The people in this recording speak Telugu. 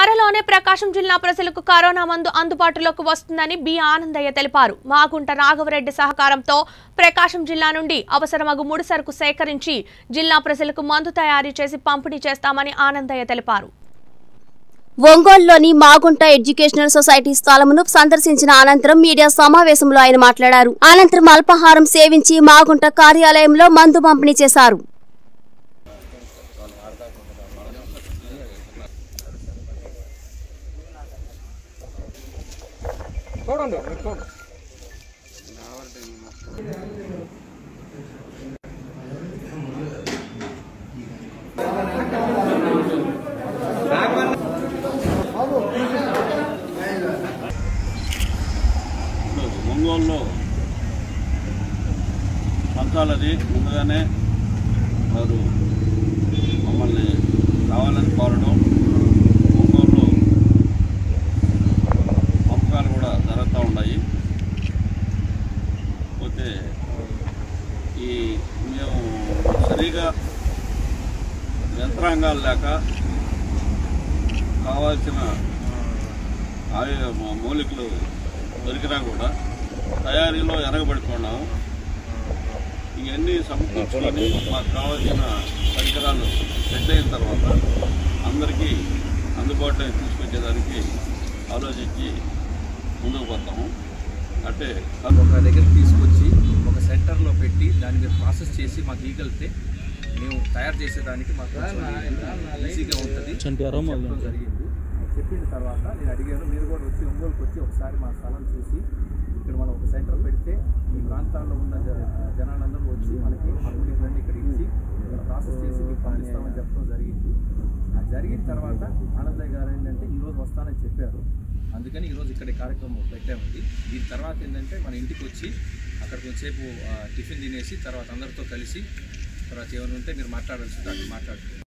త్వరలోనే ప్రకాశం జిల్లా ప్రజలకు కరోనా మందు అందుబాటులోకి వస్తుందని బి ఆనందయ్య తెలిపారు మాగుంట నాగవరెడ్డి సహకారంతో ప్రకాశం జిల్లా నుండి అవసరమగు ముడి సరుకు సేకరించి జిల్లా ప్రజలకు మందు తయారీ చేసి పంపిణీ చేస్తామని ఆనందయ్య తెలిపారు ఒంగోలులోని మాగుంట ఎడ్యుకేషనల్ సొసైటీ స్థలమును సందర్శించిన అనంతరం మీడియా సమావేశంలో ఆయన మాట్లాడారు అనంతరం అల్పాహారం సేవించి మాగుంట కార్యాలయంలో మందు పంపిణీ చేశారు ఇప్పుడు ఒంగోలులో పంచాలని ముందుగానే వారు మమ్మల్ని కావాలని కోరడం ఒంగోలులో పంపకాలు కూడా జరుగుతూ ఉన్నాయి పోతే ఈ మేము సరిగా యంత్రాంగాలు లేక కావాల్సిన ఆయు మూలికలు దొరికినా కూడా తయారీలో ఎనగబడుకున్నాము ఇవన్నీ సమకూర్చుకొని మాకు కావాల్సిన పరికరాలు సెట్ అయిన తర్వాత అందరికీ అందుబాటులోకి తీసుకొచ్చేదానికి ఆలోచించి ముందుకు పోతాము అంటే ఒక దగ్గర తీసుకొచ్చి ఒక సెంటర్లో పెట్టి దాన్ని మీరు ప్రాసెస్ చేసి మాకు ఇవ్వగలిగితే మేము తయారు చేసేదానికి మాకు కొంచెం ఈజీగా ఉంటుంది చెప్పడం జరిగింది చెప్పిన తర్వాత నేను అడిగాను మీరు కూడా వచ్చి ఒంగోలుకి వచ్చి ఒకసారి మా స్థలం చూసి ఇక్కడ మనం ఒక సెంటర్ పెడితే ఈ ప్రాంతాల్లో ఉన్న జ- జనాలందరూ వచ్చి మనకి అన్నిటిని ఇక్కడ ఇచ్చి ఇక్కడ ప్రాసెస్ చేసి మీకు పంపిస్తామని చెప్పడం జరిగింది అది జరిగిన తర్వాత ఆనందయ్య గారు ఏంటంటే ఈరోజు వస్తానని చెప్పారు అందుకని ఈరోజు ఇక్కడ ఈ కార్యక్రమం పెట్టామండి దీని తర్వాత ఏంటంటే మన ఇంటికి వచ్చి అక్కడ కొంచెంసేపు ఆ, టిఫిన్ తినేసి తర్వాత అందరితో కలిసి తర్వాత ఏమైనా ఉంటే మీరు మాట్లాడాల్సి ఉంటే అక్కడ మాట్లాడుకుంటాం